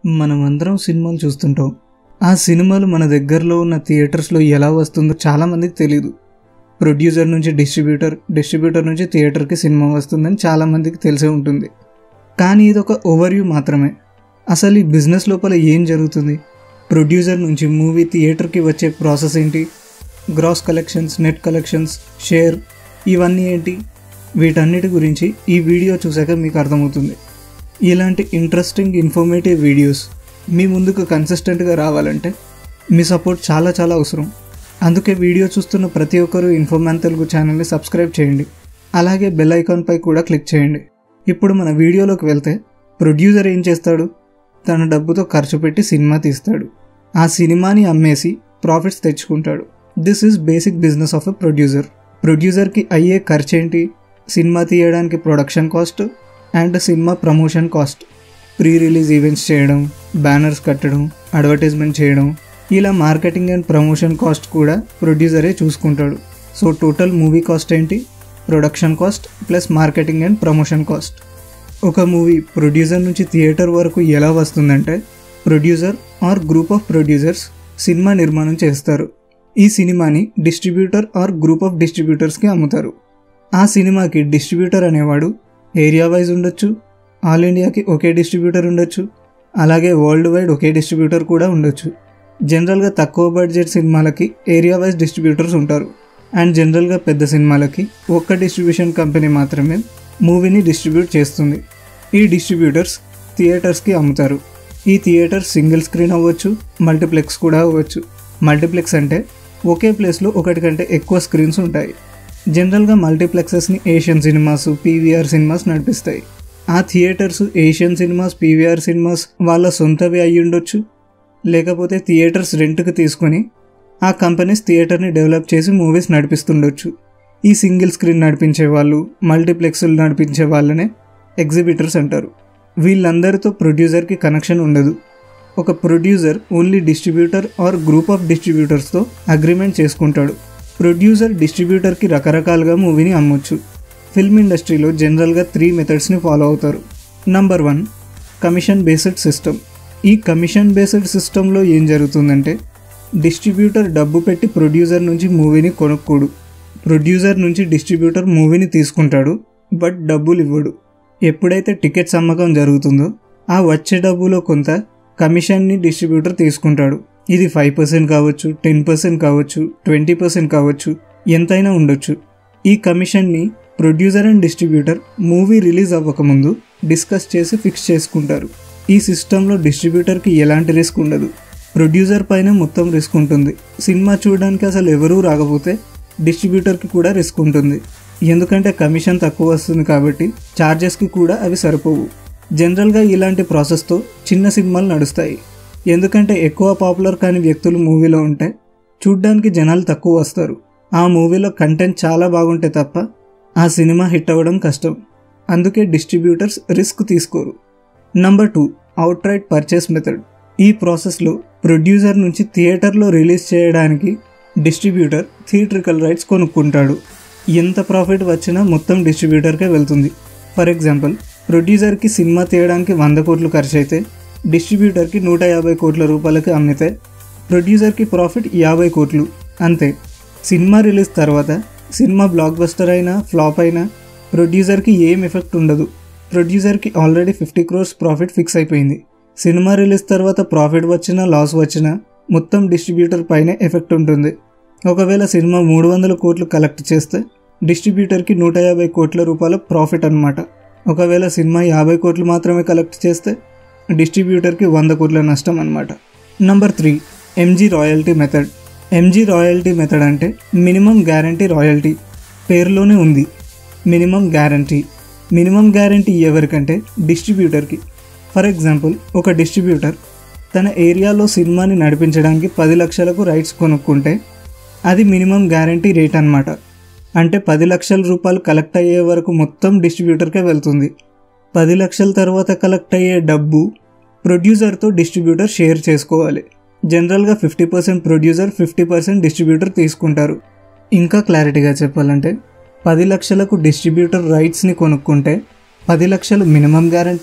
మనమందరం సినిమాలు చూస్తుంటాం ఆ సినిమాలు మన దగ్గరలో ఉన్న థియేటర్స్లో ఎలా వస్తుందో చాలామందికి తెలియదు ప్రొడ్యూసర్ నుంచి డిస్ట్రిబ్యూటర్ డిస్ట్రిబ్యూటర్ నుంచి థియేటర్కి సినిమా వస్తుందని చాలామందికి తెలిసే ఉంటుంది కానీ ఇది ఒక ఓవర్వ్యూ మాత్రమే అసలు ఈ బిజినెస్ లోపల ఏం జరుగుతుంది ప్రొడ్యూసర్ నుంచి మూవీ థియేటర్కి వచ్చే ప్రాసెస్ ఏంటి gross collections net collections share ఇవన్నీ ఏంటి వీటన్నిటి గురించి ఈ వీడియో చూసాక మీకు అర్థమవుతుంది ఇలాంటి ఇంట్రెస్టింగ్ ఇన్ఫర్మేటివ్ వీడియోస్ మీ ముందుకు కన్సిస్టెంట్గా రావాలంటే మీ సపోర్ట్ చాలా చాలా అవసరం అందుకే వీడియో చూస్తున్న ప్రతి ఒక్కరూ ఇన్ఫోమ్యాన్ తెలుగు ఛానల్ని సబ్స్క్రైబ్ చేయండి అలాగే బెల్ ఐకాన్పై కూడా క్లిక్ చేయండి ఇప్పుడు మన వీడియోలోకి వెళ్తే ప్రొడ్యూసర్ ఏం చేస్తాడు తన డబ్బుతో ఖర్చు పెట్టి సినిమా తీస్తాడు ఆ సినిమాని అమ్మేసి ప్రాఫిట్స్ తెచ్చుకుంటాడు this is basic business of a producer ప్రొడ్యూసర్కి అయ్యే ఖర్చు ఏంటి సినిమా తీయడానికి ప్రొడక్షన్ కాస్ట్ అండ్ సినిమా promotion cost pre release events చేయడం బ్యానర్స్ కట్టడం అడ్వర్టైజ్మెంట్ చేయడం ఇలా మార్కెటింగ్ అండ్ ప్రమోషన్ కాస్ట్ కూడా ప్రొడ్యూసరే చూసుకుంటాడు సో టోటల్ మూవీ కాస్ట్ ఏంటి production cost plus marketing and promotion cost ఒక మూవీ ప్రొడ్యూసర్ నుంచి థియేటర్ వరకు ఎలా వస్తుందంటే producer or group of producers సినిమా నిర్మాణం చేస్తారు ఈ సినిమాని డిస్ట్రిబ్యూటర్ ఆర్ గ్రూప్ ఆఫ్ డిస్ట్రిబ్యూటర్స్కి అమ్ముతారు ఆ సినిమాకి డిస్ట్రిబ్యూటర్ అనేవాడు ఏరియా వైజ్ ఉండొచ్చు ఆల్ ఇండియాకి ఒకే డిస్ట్రిబ్యూటర్ ఉండొచ్చు అలాగే వరల్డ్ వైడ్ ఒకే డిస్ట్రిబ్యూటర్ కూడా ఉండొచ్చు జనరల్గా తక్కువ బడ్జెట్ సినిమాలకి ఏరియా వైజ్ డిస్ట్రిబ్యూటర్స్ ఉంటారు అండ్ జనరల్గా పెద్ద సినిమాలకి ఒక్క డిస్ట్రిబ్యూషన్ కంపెనీ మాత్రమే మూవీని డిస్ట్రిబ్యూట్ చేస్తుంది ఈ డిస్ట్రిబ్యూటర్స్ థియేటర్స్కి అమ్ముతారు ఈ థియేటర్ సింగిల్ స్క్రీన్ అవ్వచ్చు మల్టీప్లెక్స్ కూడా అవ్వచ్చు మల్టీప్లెక్స్ అంటే ఒకే ప్లేస్లో ఒకటి కంటే ఎక్కువ స్క్రీన్స్ ఉంటాయి జనరల్గా మల్టీప్లెక్సెస్ని ఏషియన్ సినిమాస్ పీవీఆర్ సినిమాస్ నడిపిస్తాయి ఆ theatres Asian Cinemas PVR Cinemas వాళ్ళ సొంతవి అయి ఉండొచ్చు లేకపోతే థియేటర్స్ రెంట్కి తీసుకొని ఆ కంపెనీస్ థియేటర్ని డెవలప్ చేసి మూవీస్ నడిపిస్తుండొచ్చు ఈ సింగిల్ స్క్రీన్ నడిపించే వాళ్ళు మల్టీప్లెక్స్లు నడిపించే వాళ్ళనే ఎగ్జిబిటర్స్ అంటారు వీళ్ళందరితో ప్రొడ్యూసర్కి కనెక్షన్ ఉండదు ఒక producer only distributor or group of డిస్ట్రిబ్యూటర్స్తో అగ్రిమెంట్ చేసుకుంటాడు ప్రొడ్యూసర్ డిస్ట్రిబ్యూటర్కి రకరకాలుగా మూవీని అమ్మొచ్చు ఫిల్మ్ ఇండస్ట్రీలో జనరల్గా త్రీ మెథడ్స్ని ఫాలో అవుతారు number one commission based system ఈ కమిషన్ బేస్డ్ సిస్టంలో ఏం జరుగుతుందంటే డిస్ట్రిబ్యూటర్ డబ్బు పెట్టి ప్రొడ్యూసర్ నుంచి మూవీని కొనుక్కోడు ప్రొడ్యూసర్ నుంచి డిస్ట్రిబ్యూటర్ మూవీని తీసుకుంటాడు బట్ డబ్బులు ఇవ్వడు ఎప్పుడైతే టికెట్స్ అమ్మకం జరుగుతుందో ఆ వచ్చే డబ్బులో కొంత కమిషన్ని డిస్ట్రిబ్యూటర్ తీసుకుంటాడు ఇది ఫైవ్ పర్సెంట్ కావచ్చు టెన్ పర్సెంట్ కావచ్చు ట్వంటీ పర్సెంట్ కావచ్చు ఎంతైనా ఉండొచ్చు ఈ కమిషన్ని producer and distributor movie release అవ్వకముందు డిస్కస్ చేసి ఫిక్స్ చేసుకుంటారు ఈ సిస్టంలో డిస్ట్రిబ్యూటర్కి ఎలాంటి రిస్క్ ఉండదు ప్రొడ్యూసర్ పైన మొత్తం రిస్క్ ఉంటుంది సినిమా చూడడానికి అసలు ఎవరూ రాకపోతే డిస్ట్రిబ్యూటర్కి కూడా రిస్క్ ఉంటుంది ఎందుకంటే కమిషన్ తక్కువ వస్తుంది కాబట్టి ఛార్జెస్కి కూడా అవి సరిపోవు జనరల్గా ఇలాంటి ప్రాసెస్తో చిన్న సినిమాలు నడుస్తాయి ఎందుకంటే ఎక్కువ పాపులర్ కాని వ్యక్తులు మూవీలో ఉంటే చూడ్డానికి జనాలు తక్కువ వస్తారు ఆ మూవీలో కంటెంట్ చాలా బాగుంటే తప్ప ఆ సినిమా హిట్ అవ్వడం కష్టం అందుకే డిస్ట్రిబ్యూటర్స్ రిస్క్ తీసుకోరు number two outright purchase method ఈ ప్రాసెస్లో ప్రొడ్యూసర్ నుంచి థియేటర్లో రిలీజ్ చేయడానికి డిస్ట్రిబ్యూటర్ థియేట్రికల్ రైట్స్ కొనుక్కుంటాడు ఎంత ప్రాఫిట్ వచ్చినా మొత్తం డిస్ట్రిబ్యూటర్కే వెళ్తుంది ఫర్ ఎగ్జాంపుల్ ప్రొడ్యూసర్కి సినిమా తీయడానికి వంద కోట్లు ఖర్చు అయితే డిస్ట్రిబ్యూటర్కి నూట యాభై కోట్ల రూపాయలకి అమ్మితే ప్రొడ్యూసర్కి ప్రాఫిట్ యాభై కోట్లు అంతే సినిమా రిలీజ్ తర్వాత సినిమా బ్లాక్ బస్టర్ అయినా ఫ్లాప్ అయినా ప్రొడ్యూసర్కి ఏం ఎఫెక్ట్ ఉండదు ప్రొడ్యూసర్కి already fifty crores profit fix అయిపోయింది సినిమా రిలీజ్ తర్వాత ప్రాఫిట్ వచ్చినా లాస్ వచ్చినా మొత్తం డిస్ట్రిబ్యూటర్ పైనే ఎఫెక్ట్ ఉంటుంది ఒకవేళ సినిమా మూడు వందల కోట్లు కలెక్ట్ చేస్తే డిస్ట్రిబ్యూటర్కి నూట యాభై కోట్ల రూపాయల ప్రాఫిట్ అనమాట ఒకవేళ సినిమా యాభై కోట్లు మాత్రమే కలెక్ట్ చేస్తే డిస్ట్రిబ్యూటర్కి వంద కోట్ల నష్టం అనమాట number three MG royalty method MG royalty method అంటే మినిమం గ్యారంటీ రాయల్టీ పేరులోనే ఉంది మినిమం గ్యారంటీ మినిమం గ్యారంటీ ఎవరికంటే డిస్ట్రిబ్యూటర్కి ఫర్ ఎగ్జాంపుల్ ఒక డిస్ట్రిబ్యూటర్ తన ఏరియాలో సినిమాని నడిపించడానికి పది లక్షలకు రైట్స్ కొనుక్కుంటే అది మినిమం గ్యారంటీ రేట్ అనమాట అంటే పది లక్షల రూపాయలు కలెక్ట్ అయ్యే వరకు మొత్తం డిస్ట్రిబ్యూటర్కే వెళ్తుంది పది లక్షల తర్వాత కలెక్ట్ అయ్యే డబ్బు ప్రొడ్యూసర్తో డిస్ట్రిబ్యూటర్ షేర్ చేసుకోవాలి జనరల్గా fifty percent producer fifty percent distributor తీసుకుంటారు ఇంకా క్లారిటీగా చెప్పాలంటే పది లక్షలకు డిస్ట్రిబ్యూటర్ రైట్స్ని కొనుక్కుంటే పది లక్షలు మినిమం గ్యారంటీ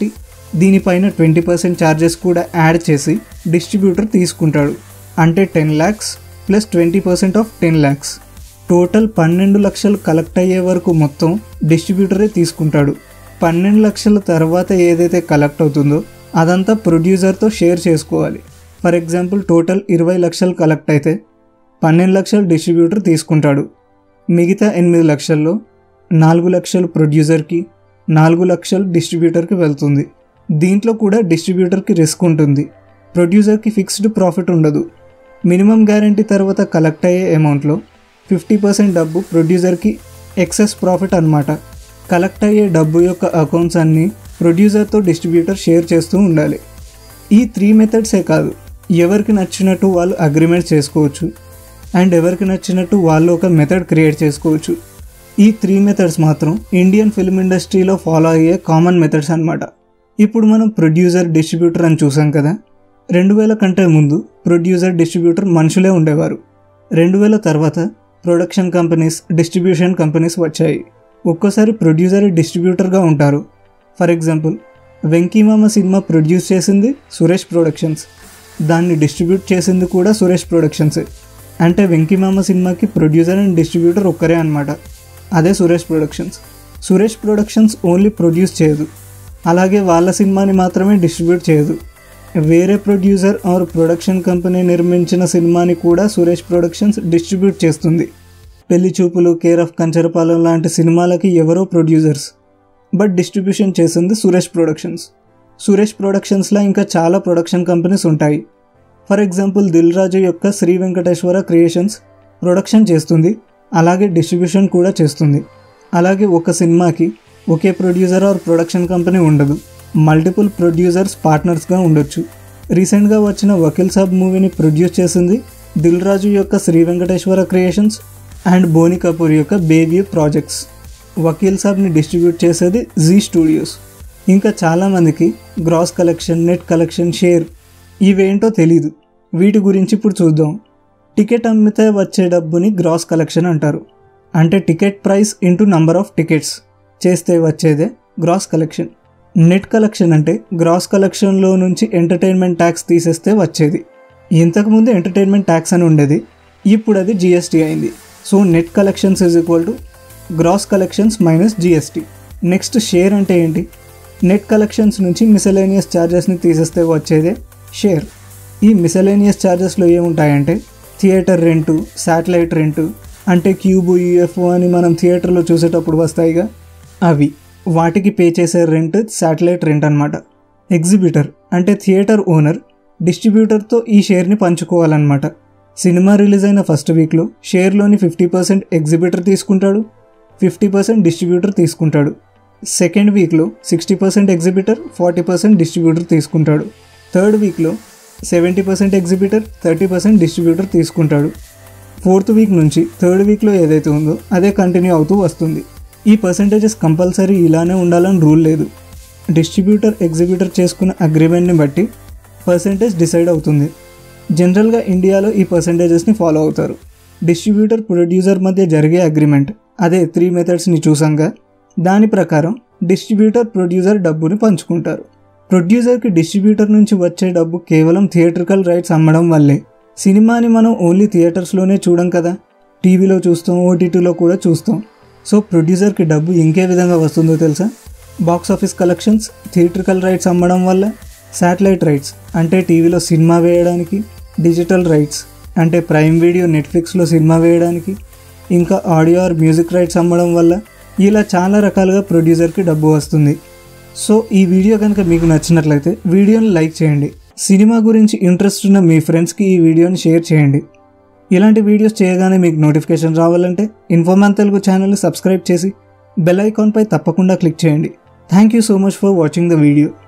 దీనిపైన ట్వంటీ పర్సెంట్ ఛార్జెస్ కూడా యాడ్ చేసి డిస్ట్రిబ్యూటర్ తీసుకుంటాడు అంటే ten lakhs plus twenty percent of ten lakhs total పన్నెండు లక్షలు కలెక్ట్ అయ్యే వరకు మొత్తం డిస్ట్రిబ్యూటరే తీసుకుంటాడు పన్నెండు లక్షల తర్వాత ఏదైతే కలెక్ట్ అవుతుందో అదంతా ప్రొడ్యూసర్తో షేర్ చేసుకోవాలి ఫర్ ఎగ్జాంపుల్ టోటల్ ఇరవై లక్షలు కలెక్ట్ అయితే పన్నెండు లక్షలు డిస్ట్రిబ్యూటర్ తీసుకుంటాడు మిగతా ఎనిమిది లక్షల్లో నాలుగు లక్షలు ప్రొడ్యూసర్కి నాలుగు లక్షలు డిస్ట్రిబ్యూటర్కి వెళ్తుంది దీంట్లో కూడా డిస్ట్రిబ్యూటర్కి రిస్క్ ఉంటుంది ప్రొడ్యూసర్కి ఫిక్స్డ్ ప్రాఫిట్ ఉండదు మినిమం గ్యారంటీ తర్వాత కలెక్ట్ అయ్యే అమౌంట్లో ఫిఫ్టీ పర్సెంట్ డబ్బు ప్రొడ్యూసర్కి ఎక్సెస్ ప్రాఫిట్ అన్నమాట కలెక్ట్ అయ్యే డబ్బు యొక్క అకౌంట్స్ అన్నీ ప్రొడ్యూసర్తో డిస్ట్రిబ్యూటర్ షేర్ చేస్తూ ఉండాలి ఈ త్రీ మెథడ్సే కాదు ఎవరికి నచ్చినట్టు వాళ్ళు అగ్రిమెంట్ చేసుకోవచ్చు అండ్ ఎవరికి నచ్చినట్టు వాళ్ళు ఒక మెథడ్ క్రియేట్ చేసుకోవచ్చు ఈ త్రీ మెథడ్స్ మాత్రం ఇండియన్ ఫిల్మ్ ఇండస్ట్రీలో ఫాలో అయ్యే కామన్ మెథడ్స్ అన్నమాట ఇప్పుడు మనం ప్రొడ్యూసర్ డిస్ట్రిబ్యూటర్ అని చూసాం కదా రెండు వేల కంటే ముందు ప్రొడ్యూసర్ డిస్ట్రిబ్యూటర్ మనుషులే ఉండేవారు రెండు వేల తర్వాత ప్రొడక్షన్ కంపెనీస్ డిస్ట్రిబ్యూషన్ కంపెనీస్ వచ్చాయి ఒక్కోసారి ప్రొడ్యూసర్ డిస్ట్రిబ్యూటర్గా ఉంటారు ఫర్ ఎగ్జాంపుల్ వెంకీమామ సినిమా ప్రొడ్యూస్ చేసింది సురేష్ ప్రొడక్షన్స్ దాన్ని డిస్ట్రిబ్యూట్ చేసింది కూడా సురేష్ ప్రొడక్షన్సే అంటే వెంకీమామ సినిమాకి ప్రొడ్యూసర్ అండ్ డిస్ట్రిబ్యూటర్ ఒక్కరే అనమాట అదే Suresh Productions Suresh Productions only produce చేయదు అలాగే వాళ్ళ సినిమాని మాత్రమే డిస్ట్రిబ్యూట్ చేయదు వేరే ప్రొడ్యూసర్ ఆర్ ప్రొడక్షన్ కంపెనీ నిర్మించిన సినిమాని కూడా సురేష్ ప్రొడక్షన్స్ డిస్ట్రిబ్యూట్ చేస్తుంది పెళ్లి చూపులు కేర్ ఆఫ్ కంచరపాలెం లాంటి సినిమాలకి ఎవరో ప్రొడ్యూసర్స్ బట్ డిస్ట్రిబ్యూషన్ చేసింది సురేష్ ప్రొడక్షన్స్ సురేష్ ప్రొడక్షన్స్లో ఇంకా చాలా ప్రొడక్షన్ కంపెనీస్ ఉంటాయి ఫర్ ఎగ్జాంపుల్ దిల్ రాజు యొక్క శ్రీ వెంకటేశ్వర క్రియేషన్స్ ప్రొడక్షన్ చేస్తుంది అలాగే డిస్ట్రిబ్యూషన్ కూడా చేస్తుంది అలాగే ఒక సినిమాకి ఒకే ప్రొడ్యూసర్ ఆర్ ప్రొడక్షన్ కంపెనీ ఉండదు మల్టిపుల్ ప్రొడ్యూసర్స్ పార్ట్నర్స్గా ఉండొచ్చు రీసెంట్గా వచ్చిన వకీల్ సాబ్ మూవీని ప్రొడ్యూస్ చేసింది దిల్ రాజు యొక్క శ్రీ వెంకటేశ్వర క్రియేషన్స్ అండ్ బోని కపూర్ యొక్క బేబీ ప్రాజెక్ట్స్ వకీల్ సాబ్ని డిస్ట్రిబ్యూట్ చేసేది జీ స్టూడియోస్ ఇంకా చాలామందికి gross collection net collection share ఇవేంటో తెలీదు వీటి గురించి ఇప్పుడు చూద్దాం టికెట్ అమ్మితే వచ్చే డబ్బుని గ్రాస్ కలెక్షన్ అంటారు అంటే ticket price into number of tickets చేస్తే వచ్చేదే గ్రాస్ కలెక్షన్ నెట్ కలెక్షన్ అంటే గ్రాస్ కలెక్షన్లో నుంచి ఎంటర్టైన్మెంట్ ట్యాక్స్ తీసేస్తే వచ్చేది ఇంతకుముందు ఎంటర్టైన్మెంట్ ట్యాక్స్ అని ఉండేది ఇప్పుడు అది జిఎస్టీ అయింది so net collections is equal to gross collections minus GST next share అంటే ఏంటి నెట్ కలెక్షన్స్ నుంచి మిసలేనియస్ ఛార్జెస్ని తీసేస్తే వచ్చేదే షేర్ ఈ మిసలేనియస్ ఛార్జెస్లో ఏముంటాయంటే థియేటర్ రెంటు శాటిలైట్ రెంటు అంటే క్యూబు యూఎఫ్ఓ అని మనం థియేటర్లో చూసేటప్పుడు వస్తాయిగా అవి వాటికి పే చేసే రెంట్ శాటిలైట్ రెంట్ అనమాట ఎగ్జిబిటర్ అంటే థియేటర్ ఓనర్ డిస్ట్రిబ్యూటర్తో ఈ షేర్ని పంచుకోవాలన్నమాట సినిమా రిలీజ్ అయిన ఫస్ట్ వీక్లో షేర్లోని ఫిఫ్టీ పర్సెంట్ ఎగ్జిబిటర్ తీసుకుంటాడు ఫిఫ్టీ పర్సెంట్ డిస్ట్రిబ్యూటర్ తీసుకుంటాడు సెకండ్ వీక్లో sixty percent exhibitor forty percent distributor తీసుకుంటాడు థర్డ్ వీక్లో seventy percent exhibitor thirty percent distributor తీసుకుంటాడు ఫోర్త్ వీక్ నుంచి థర్డ్ వీక్లో ఏదైతే ఉందో అదే కంటిన్యూ అవుతూ వస్తుంది ఈ పర్సంటేజెస్ కంపల్సరీ ఇలానే ఉండాలని రూల్ లేదు డిస్ట్రిబ్యూటర్ ఎగ్జిబిటర్ చేసుకున్న అగ్రిమెంట్ని బట్టి పర్సంటేజ్ డిసైడ్ అవుతుంది జనరల్గా ఇండియాలో ఈ పర్సంటేజెస్ని ఫాలో అవుతారు డిస్ట్రిబ్యూటర్ ప్రొడ్యూసర్ మధ్య జరిగే అగ్రిమెంట్ అదే త్రీ మెథడ్స్ని చూసాంగా దాని ప్రకారం డిస్ట్రిబ్యూటర్ ప్రొడ్యూసర్ డబ్బుని పంచుకుంటారు ప్రొడ్యూసర్కి డిస్ట్రిబ్యూటర్ నుంచి వచ్చే డబ్బు కేవలం థియేట్రికల్ రైట్స్ అమ్మడం వల్లే సినిమాని మనం ఓన్లీ థియేటర్స్లోనే చూడం కదా టీవీలో చూస్తాం ఓటీటీలో కూడా చూస్తాం సో ప్రొడ్యూసర్కి డబ్బు ఇంకే విధంగా వస్తుందో తెలుసా box office collections theatrical rights అమ్మడం వల్ల శాటిలైట్ రైట్స్ అంటే టీవీలో సినిమా వేయడానికి డిజిటల్ రైట్స్ అంటే ప్రైమ్ వీడియో నెట్ఫ్లిక్స్లో సినిమా వేయడానికి ఇంకా ఆడియో ఆర్ మ్యూజిక్ రైట్స్ అమ్మడం వల్ల ఇలా చాలా రకాలుగా ప్రొడ్యూసర్కి డబ్బు వస్తుంది సో ఈ వీడియో కనుక మీకు నచ్చినట్లయితే వీడియోని లైక్ చేయండి సినిమా గురించి ఇంట్రెస్ట్ ఉన్న మీ ఫ్రెండ్స్కి ఈ వీడియోని షేర్ చేయండి ఇలాంటి వీడియోస్ చేయగానే మీకు నోటిఫికేషన్ రావాలంటే ఇన్ఫోమాన్ తెలుగు ఛానల్ని సబ్స్క్రైబ్ చేసి బెల్ ఐకాన్పై తప్పకుండా క్లిక్ చేయండి thank you so much for watching the video